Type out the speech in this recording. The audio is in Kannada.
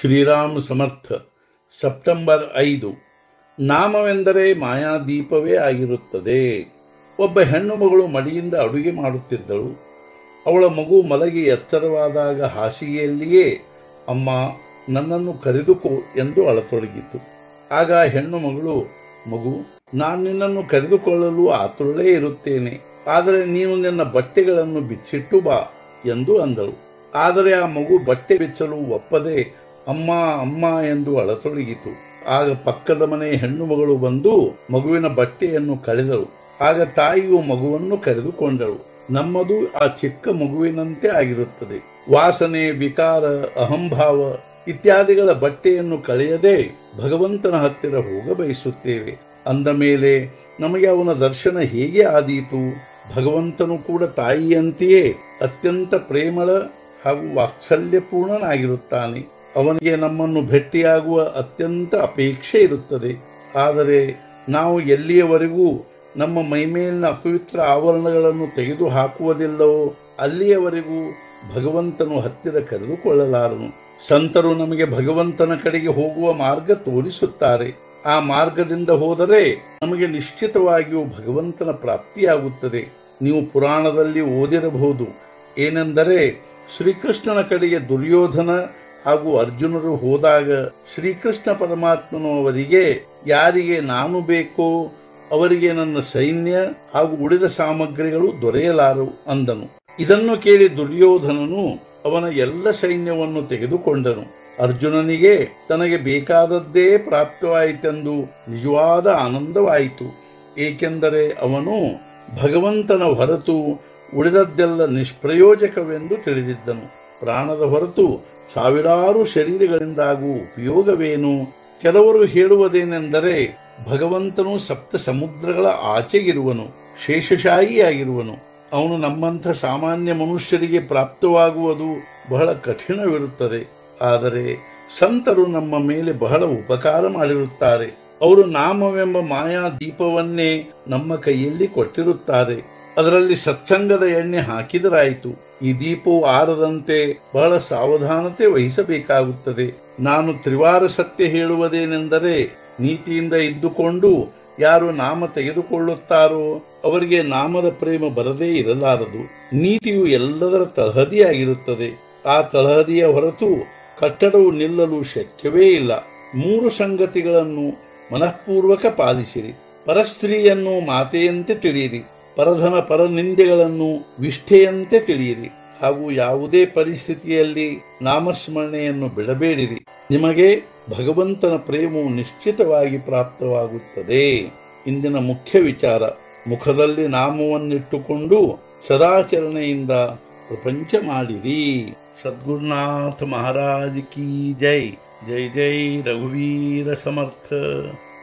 ಶ್ರೀರಾಮ ಸಮರ್ಥ ಸೆಪ್ಟೆಂಬರ್ ಐದು ನಾಮವೆಂದರೆ ಮಾಯಾದೀಪವೇ ಆಗಿರುತ್ತದೆ ಒಬ್ಬ ಹೆಣ್ಣು ಮಗಳು ಮಡಿಯಿಂದ ಅಡುಗೆ ಮಾಡುತ್ತಿದ್ದಳು ಅವಳ ಮಗು ಮಲಗಿ ಎಚ್ಚರವಾದಾಗ ಹಾಸಿಗೆಯಲ್ಲಿಯೇ ಅಮ್ಮ ನನ್ನನ್ನು ಕರೆದುಕೋ ಎಂದು ಅಳತೊಡಗಿತು ಆಗ ಹೆಣ್ಣು ಮಗಳು ಮಗು ನಾನು ನಿನ್ನನ್ನು ಕರೆದುಕೊಳ್ಳಲು ಆತುರಲೇ ಇರುತ್ತೇನೆ ಆದರೆ ನೀನು ನಿನ್ನ ಬಟ್ಟೆಗಳನ್ನು ಬಿಚ್ಚಿಟ್ಟು ಬಾ ಎಂದು ಅಂದಳು ಆದರೆ ಆ ಮಗು ಬಟ್ಟೆ ಬಿಚ್ಚಲು ಒಪ್ಪದೆ ಅಮ್ಮ ಅಮ್ಮ ಎಂದು ಅಳತೊಡಗಿತು ಆಗ ಪಕ್ಕದ ಮನೆ ಹೆಣ್ಣು ಮಗಳು ಬಂದು ಮಗುವಿನ ಬಟ್ಟೆಯನ್ನು ಕಳೆದಳು ಆಗ ತಾಯಿಯು ಮಗುವನ್ನು ಕರೆದುಕೊಂಡಳು ನಮ್ಮದು ಆ ಚಿಕ್ಕ ಮಗುವಿನಂತೆ ಆಗಿರುತ್ತದೆ ವಾಸನೆ ವಿಕಾರ ಅಹಂಭಾವ ಇತ್ಯಾದಿಗಳ ಬಟ್ಟೆಯನ್ನು ಕಳೆಯದೆ ಭಗವಂತನ ಹತ್ತಿರ ಹೋಗ ಬಯಸುತ್ತೇವೆ ಅಂದ ಮೇಲೆ ನಮಗೆ ಅವನ ದರ್ಶನ ಹೇಗೆ ಆದೀತು ಭಗವಂತನು ಕೂಡ ತಾಯಿಯಂತೆಯೇ ಅತ್ಯಂತ ಪ್ರೇಮಳ ಹಾಗೂ ವಾತ್ಸಲ್ಯಪೂರ್ಣನಾಗಿರುತ್ತಾನೆ ಅವನಿಗೆ ನಮ್ಮನ್ನು ಭೇಟಿಯಾಗುವ ಅತ್ಯಂತ ಅಪೇಕ್ಷೆ ಇರುತ್ತದೆ ಆದರೆ ನಾವು ಎಲ್ಲಿಯವರೆಗೂ ನಮ್ಮ ಮೈಮೇಲಿನ ಅಪವಿತ್ರ ಆವರಣಗಳನ್ನು ತೆಗೆದು ಹಾಕುವುದಿಲ್ಲವೋ ಅಲ್ಲಿಯವರೆಗೂ ಭಗವಂತನು ಹತ್ತಿರ ಕರೆದುಕೊಳ್ಳಲಾರನು ಸಂತರು ನಮಗೆ ಭಗವಂತನ ಕಡೆಗೆ ಹೋಗುವ ಮಾರ್ಗ ತೋರಿಸುತ್ತಾರೆ ಆ ಮಾರ್ಗದಿಂದ ಹೋದರೆ ನಮಗೆ ನಿಶ್ಚಿತವಾಗಿಯೂ ಭಗವಂತನ ಪ್ರಾಪ್ತಿಯಾಗುತ್ತದೆ ನೀವು ಪುರಾಣದಲ್ಲಿ ಓದಿರಬಹುದು ಏನೆಂದರೆ ಶ್ರೀಕೃಷ್ಣನ ಕಡೆಗೆ ದುರ್ಯೋಧನ ಹಾಗೂ ಅರ್ಜುನರು ಹೋದಾಗ ಶ್ರೀಕೃಷ್ಣ ಪರಮಾತ್ಮನು ಅವರಿಗೆ ಯಾರಿಗೆ ನಾನು ಬೇಕೋ ಅವರಿಗೆ ನನ್ನ ಸೈನ್ಯ ಹಾಗೂ ಉಳಿದ ಸಾಮಗ್ರಿಗಳು ದೊರೆಯಲಾರವು ಅಂದನು ಇದನ್ನು ಕೇಳಿ ದುರ್ಯೋಧನನು ಅವನ ಎಲ್ಲ ಸೈನ್ಯವನ್ನು ತೆಗೆದುಕೊಂಡನು ಅರ್ಜುನನಿಗೆ ತನಗೆ ಬೇಕಾದದ್ದೇ ಪ್ರಾಪ್ತವಾಯಿತೆಂದು ನಿಜವಾದ ಆನಂದವಾಯಿತು ಏಕೆಂದರೆ ಅವನು ಭಗವಂತನ ಹೊರತು ಉಳಿದದ್ದೆಲ್ಲ ನಿಷ್ಪ್ರಯೋಜಕವೆಂದು ತಿಳಿದಿದ್ದನು ಪ್ರಾಣದ ಹೊರತು ಸಾವಿರಾರು ಶರೀರಗಳಿಂದಾಗುವ ಉಪಯೋಗವೇನು ಕೆಲವರು ಹೇಳುವುದೇನೆಂದರೆ ಭಗವಂತನು ಸಪ್ತ ಸಮುದ್ರಗಳ ಆಚೆಗಿರುವನು ಶೇಷಶಾಹಿಯಾಗಿರುವನು ಅವನು ನಮ್ಮಂಥ ಸಾಮಾನ್ಯ ಮನುಷ್ಯರಿಗೆ ಪ್ರಾಪ್ತವಾಗುವುದು ಬಹಳ ಕಠಿಣವಿರುತ್ತದೆ ಆದರೆ ಸಂತರು ನಮ್ಮ ಮೇಲೆ ಬಹಳ ಉಪಕಾರ ಮಾಡಿರುತ್ತಾರೆ ಅವರು ನಾಮವೆಂಬ ಮಾಯಾ ದೀಪವನ್ನೇ ನಮ್ಮ ಕೈಯಲ್ಲಿ ಕೊಟ್ಟಿರುತ್ತಾರೆ ಅದರಲ್ಲಿ ಸತ್ಸಂಗದ ಎಣ್ಣೆ ಹಾಕಿದರಾಯಿತು ಈ ದೀಪವು ಆರದಂತೆ ಬಹಳ ಸಾವಧಾನತೆ ವಹಿಸಬೇಕಾಗುತ್ತದೆ ನಾನು ತ್ರಿವಾರ ಸತ್ಯ ಹೇಳುವುದೇನೆಂದರೆ ನೀತಿಯಿಂದ ಇದ್ದುಕೊಂಡು ಯಾರು ನಾಮ ತೆಗೆದುಕೊಳ್ಳುತ್ತಾರೋ ಅವರಿಗೆ ನಾಮದ ಪ್ರೇಮ ಬರದೇ ಇರಲಾರದು ನೀತಿಯು ಎಲ್ಲದರ ತಳಹದಿಯಾಗಿರುತ್ತದೆ ಆ ತಳಹದಿಯ ಹೊರತು ಕಟ್ಟಡವು ನಿಲ್ಲಲು ಶಕ್ಯವೇ ಇಲ್ಲ ಮೂರು ಸಂಗತಿಗಳನ್ನು ಮನಃಪೂರ್ವಕ ಪಾಲಿಸಿರಿ ಪರಸ್ತ್ರೀಯನ್ನು ಮಾತೆಯಂತೆ ತಿಳಿಯಿರಿ ಪರಧನ ಪರನಿಂದೆಗಳನ್ನು ವಿಷ್ಠೆಯಂತೆ ತಿಳಿಯಿರಿ ಹಾಗೂ ಯಾವುದೇ ಪರಿಸ್ಥಿತಿಯಲ್ಲಿ ನಾಮಸ್ಮರಣೆಯನ್ನು ಬಿಡಬೇಡಿರಿ ನಿಮಗೆ ಭಗವಂತನ ಪ್ರೇಮವು ನಿಶ್ಚಿತವಾಗಿ ಪ್ರಾಪ್ತವಾಗುತ್ತದೆ ಇಂದಿನ ಮುಖ್ಯ ವಿಚಾರ ಮುಖದಲ್ಲಿ ನಾಮವನ್ನಿಟ್ಟುಕೊಂಡು ಸದಾಚರಣೆಯಿಂದ ಪ್ರಪಂಚ ಮಾಡಿರಿ ಸದ್ಗುರುನಾಥ ಮಹಾರಾಜ್ ಕಿ ಜೈ ಜೈ ಜೈ ರಘುವೀರ ಸಮರ್ಥ